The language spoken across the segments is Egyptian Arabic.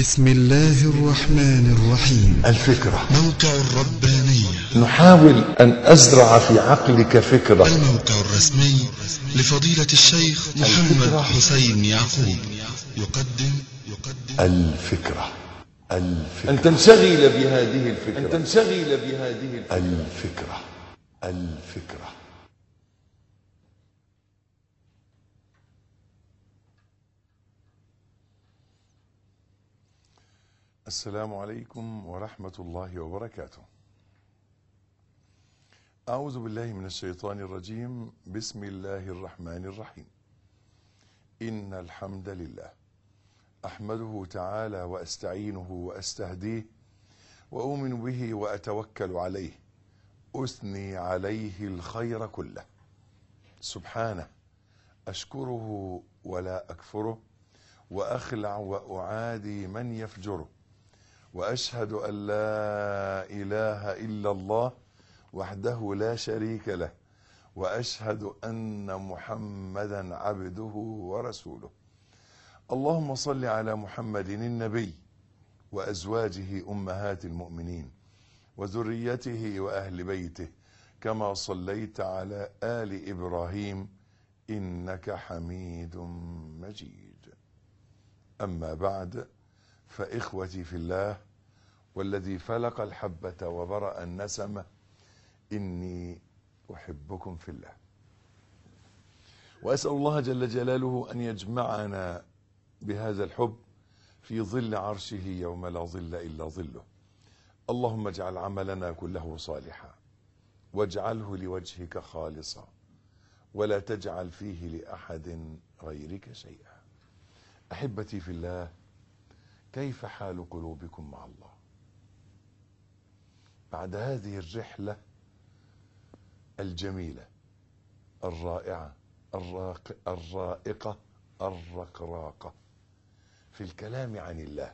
بسم الله الرحمن الرحيم الفكرة موقع الربانية نحاول أن أزرع في عقلك فكرة الموقع الرسمي لفضيلة الشيخ محمد الفكرة. حسين يعقوب يقدم يقدم الفكرة الفكرة أن تنشغل بهذه الفكرة أن تنشغل بهذه الفكرة الفكرة الفكرة السلام عليكم ورحمة الله وبركاته أعوذ بالله من الشيطان الرجيم بسم الله الرحمن الرحيم إن الحمد لله أحمده تعالى وأستعينه وأستهديه وأؤمن به وأتوكل عليه أثني عليه الخير كله سبحانه أشكره ولا أكفره وأخلع وأعادي من يفجره وأشهد أن لا إله إلا الله وحده لا شريك له وأشهد أن محمدا عبده ورسوله اللهم صل على محمد النبي وأزواجه أمهات المؤمنين وذريته وأهل بيته كما صليت على آل إبراهيم إنك حميد مجيد أما بعد فإخوتي في الله والذي فلق الحبة وبرأ النسمة إني أحبكم في الله وأسأل الله جل جلاله أن يجمعنا بهذا الحب في ظل عرشه يوم لا ظل إلا ظله اللهم اجعل عملنا كله صالحا واجعله لوجهك خالصا ولا تجعل فيه لأحد غيرك شيئا أحبتي في الله كيف حال قلوبكم مع الله بعد هذه الرحلة الجميلة الرائعة الراق الرائقة الرقراقة في الكلام عن الله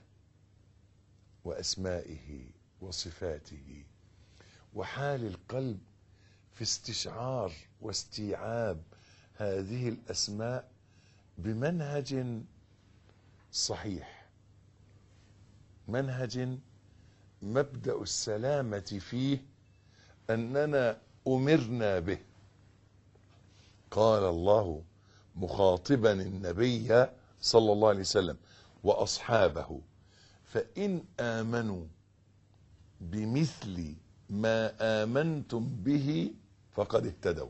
وأسمائه وصفاته وحال القلب في استشعار واستيعاب هذه الأسماء بمنهج صحيح منهج مبدأ السلامة فيه أننا أمرنا به قال الله مخاطبا النبي صلى الله عليه وسلم وأصحابه فإن آمنوا بمثل ما آمنتم به فقد اهتدوا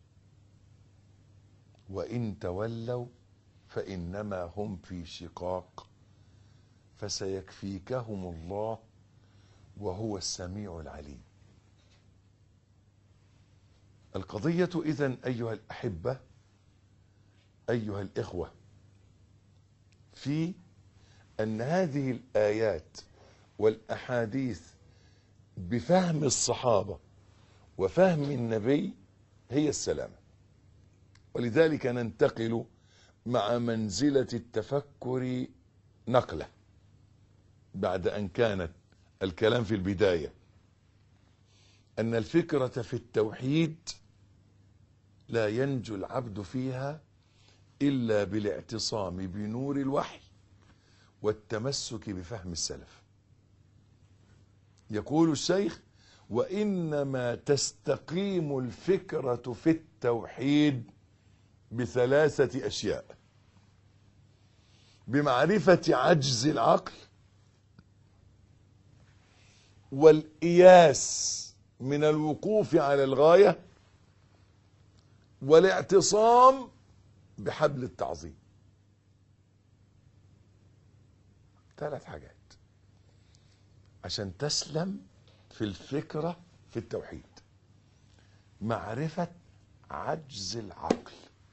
وإن تولوا فإنما هم في شقاق فسيكفيكهم الله وهو السميع العليم القضية إذن أيها الأحبة أيها الإخوة في أن هذه الآيات والأحاديث بفهم الصحابة وفهم النبي هي السلامة ولذلك ننتقل مع منزلة التفكر نقلة بعد أن كانت الكلام في البداية أن الفكرة في التوحيد لا ينجو العبد فيها إلا بالاعتصام بنور الوحي والتمسك بفهم السلف يقول الشيخ وإنما تستقيم الفكرة في التوحيد بثلاثة أشياء بمعرفة عجز العقل والإياس من الوقوف على الغاية والاعتصام بحبل التعظيم ثلاث حاجات عشان تسلم في الفكرة في التوحيد معرفة عجز العقل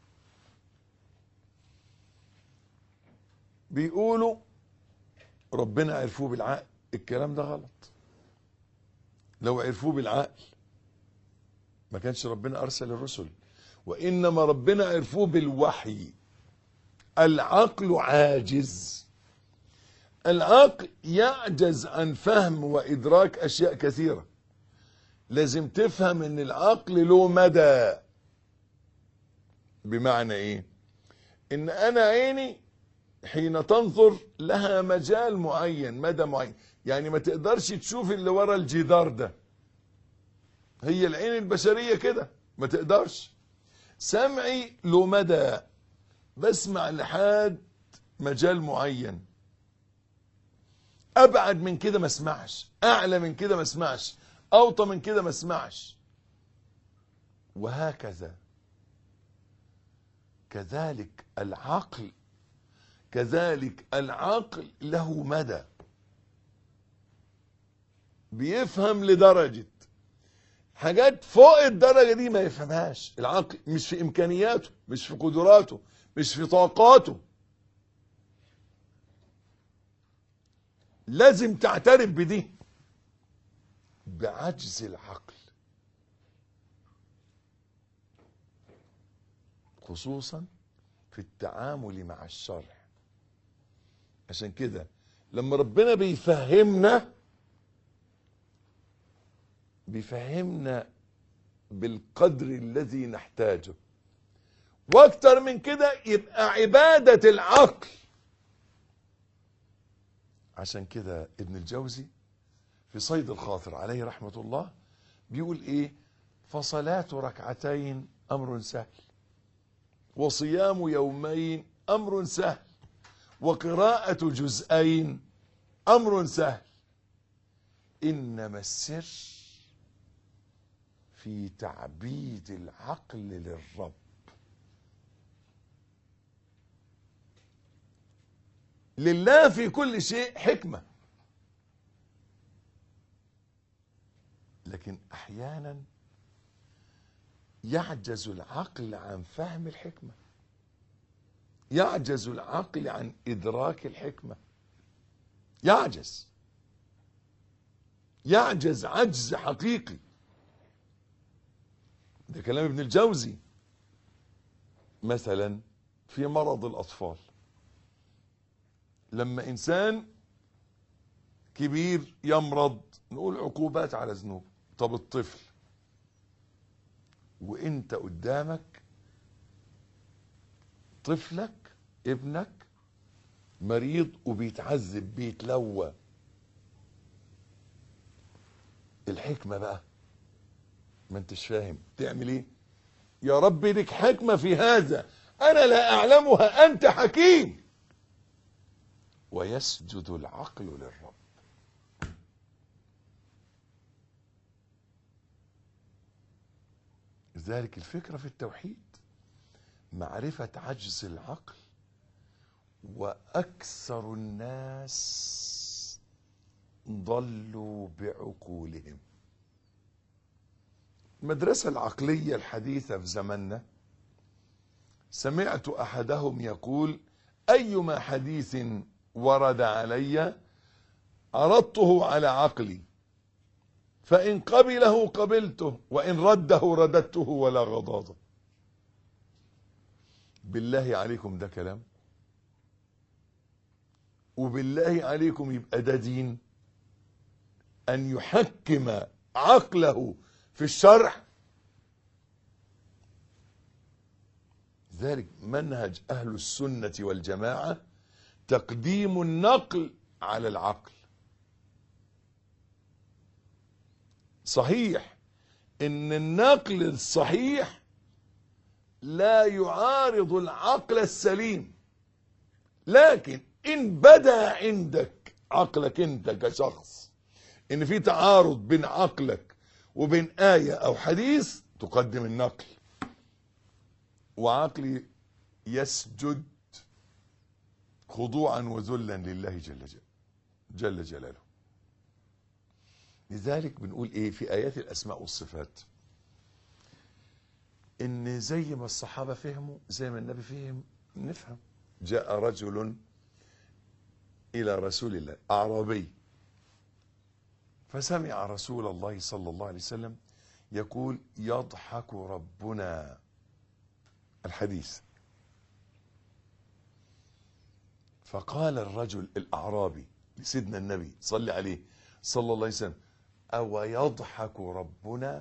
بيقولوا ربنا عرفوه بالعقل الكلام ده غلط لو عرفوه بالعقل ما كانش ربنا أرسل الرسل وإنما ربنا عرفوه بالوحي العقل عاجز العقل يعجز عن فهم وإدراك أشياء كثيرة لازم تفهم ان العقل له مدى بمعنى ايه ان انا عيني حين تنظر لها مجال معين مدى معين يعني ما تقدرش تشوف اللي ورا الجدار ده هي العين البشرية كده ما تقدرش سمعي له مدى بسمع لحد مجال معين ابعد من كده ما اسمعش اعلى من كده ما اسمعش اوطى من كده ما اسمعش وهكذا كذلك العقل كذلك العقل له مدى بيفهم لدرجة حاجات فوق الدرجة دي ما يفهمهاش العقل مش في إمكانياته مش في قدراته مش في طاقاته لازم تعترف بدي بعجز العقل خصوصا في التعامل مع الشرع عشان كده لما ربنا بيفهمنا بيفهمنا بالقدر الذي نحتاجه واكتر من كده يبقى عبادة العقل عشان كده ابن الجوزي في صيد الخاطر عليه رحمة الله بيقول ايه فصلاة ركعتين امر سهل وصيام يومين امر سهل وقراءة جزئين امر سهل انما السر في تعبيد العقل للرب لله في كل شيء حكمة لكن احيانا يعجز العقل عن فهم الحكمة يعجز العقل عن ادراك الحكمة يعجز يعجز عجز حقيقي ده كلام ابن الجوزي مثلا في مرض الاطفال لما انسان كبير يمرض نقول عقوبات على ذنوب طب الطفل وانت قدامك طفلك ابنك مريض وبيتعذب بيتلوى الحكمة بقى ما انتش فاهم تعمل ايه يا رب لك حكمة في هذا انا لا اعلمها انت حكيم ويسجد العقل للرب ذلك الفكرة في التوحيد معرفة عجز العقل وأكثر الناس ضلوا بعقولهم المدرسة العقلية الحديثة في زماننا سمعت أحدهم يقول أيما حديث ورد علي عرضته على عقلي فإن قبله قبلته وإن رده رددته ولا غضاضة بالله عليكم ده كلام وبالله عليكم يبقى ده دين أن يحكم عقله في الشرع ذلك منهج أهل السنة والجماعة تقديم النقل على العقل صحيح ان النقل الصحيح لا يعارض العقل السليم لكن ان بدا عندك عقلك انت كشخص ان في تعارض بين عقلك وبين آية او حديث تقدم النقل وعقلي يسجد خضوعا وذلا لله جل جل جل جلاله لذلك بنقول ايه في ايات الاسماء والصفات ان زي ما الصحابه فهموا زي ما النبي فهم نفهم جاء رجل الى رسول الله اعرابي فسمع رسول الله صلى الله عليه وسلم يقول يضحك ربنا الحديث فقال الرجل الاعرابي لسيدنا النبي صلى عليه صلى الله عليه وسلم أو يضحك ربنا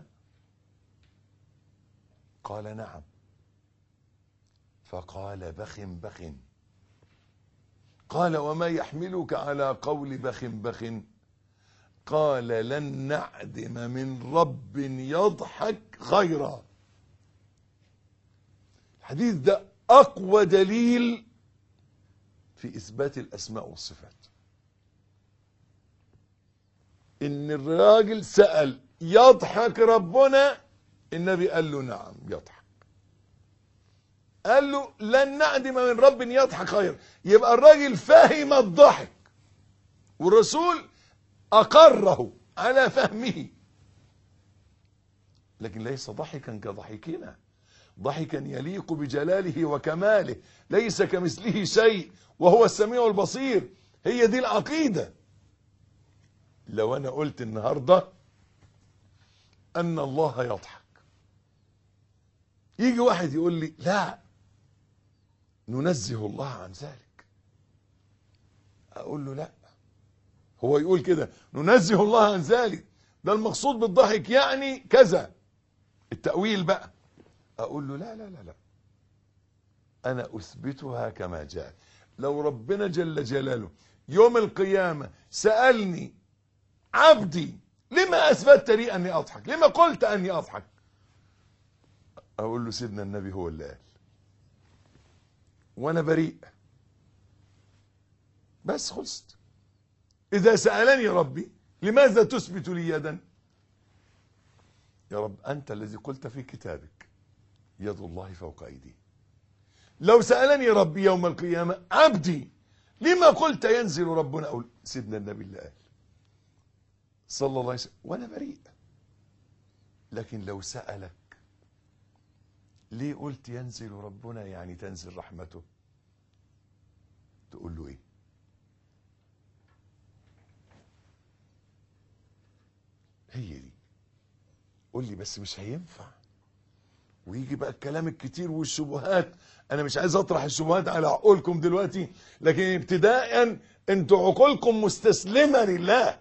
قال نعم فقال بخ بخ قال وما يحملك على قول بخ بخ قال لن نعدم من رب يضحك خيرا الحديث ده أقوى دليل في إثبات الأسماء والصفات إن الراجل سأل يضحك ربنا النبي قال له نعم يضحك قال له لن نعدم من رب يضحك خير يبقى الراجل فهم الضحك والرسول أقره على فهمه لكن ليس ضحكا كضحكنا ضحكا يليق بجلاله وكماله ليس كمثله شيء وهو السميع البصير هي دي العقيدة لو أنا قلت النهاردة أن الله يضحك يجي واحد يقول لي لا ننزه الله عن ذلك أقول له لا هو يقول كده ننزه الله عن ذلك ده المقصود بالضحك يعني كذا التأويل بقى أقول له لا لا لا لا أنا أثبتها كما جاء لو ربنا جل جلاله يوم القيامة سألني عبدي لما أثبتت لي أني أضحك لما قلت أني أضحك أقول له سيدنا النبي هو اللي قال وأنا بريء بس خلصت إذا سألني ربي لماذا تثبت لي يدا يا رب أنت الذي قلت في كتابك يد الله فوق أيدي لو سألني ربي يوم القيامة عبدي لما قلت ينزل ربنا أقول سيدنا النبي اللي قال صلى الله عليه وسلم وأنا بريء لكن لو سألك ليه قلت ينزل ربنا يعني تنزل رحمته تقول له ايه هي دي قول لي بس مش هينفع ويجي بقى الكلام الكتير والشبهات انا مش عايز اطرح الشبهات على عقولكم دلوقتي لكن ابتداء انتوا عقولكم مستسلمه لله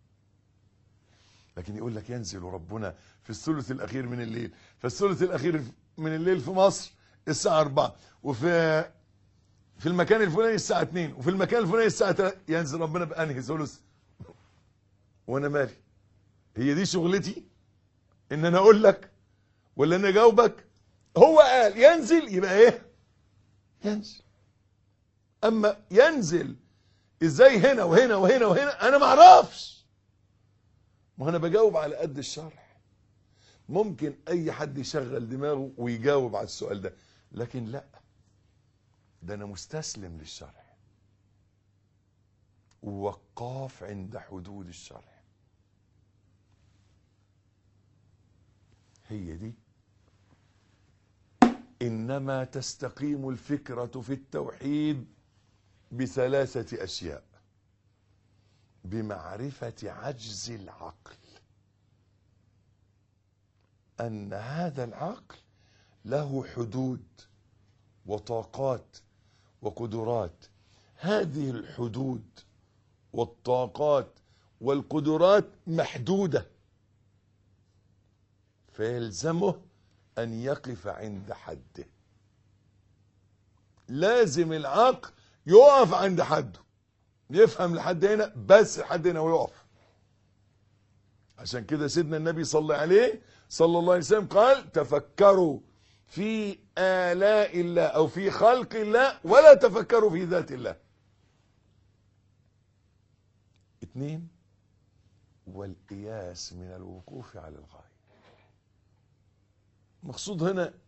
لكن يقول لك ينزل ربنا في الثلث الاخير من الليل فالثلث الاخير من الليل في مصر الساعه 4 وفي في المكان الفلاني الساعه 2 وفي المكان الفلاني الساعه 3 ينزل ربنا بانهي ثلث وانا مالي هي دي شغلتي ان انا اقول لك ولا انا اجاوبك هو قال ينزل يبقى ايه ينزل اما ينزل ازاي هنا وهنا وهنا وهنا انا ما اعرفش ما انا بجاوب على قد الشرح ممكن اي حد يشغل دماغه ويجاوب على السؤال ده لكن لا ده انا مستسلم للشرح ووقاف عند حدود الشرح هي دي انما تستقيم الفكره في التوحيد بثلاثه اشياء بمعرفه عجز العقل ان هذا العقل له حدود وطاقات وقدرات هذه الحدود والطاقات والقدرات محدوده فيلزمه ان يقف عند حده لازم العقل يقف عند حده يفهم لحد هنا بس لحد هنا ويقف عشان كده سيدنا النبي صلى عليه صلى الله عليه وسلم قال تفكروا في آلاء الله أو في خلق الله ولا تفكروا في ذات الله اثنين والقياس من الوقوف على الغاية مقصود هنا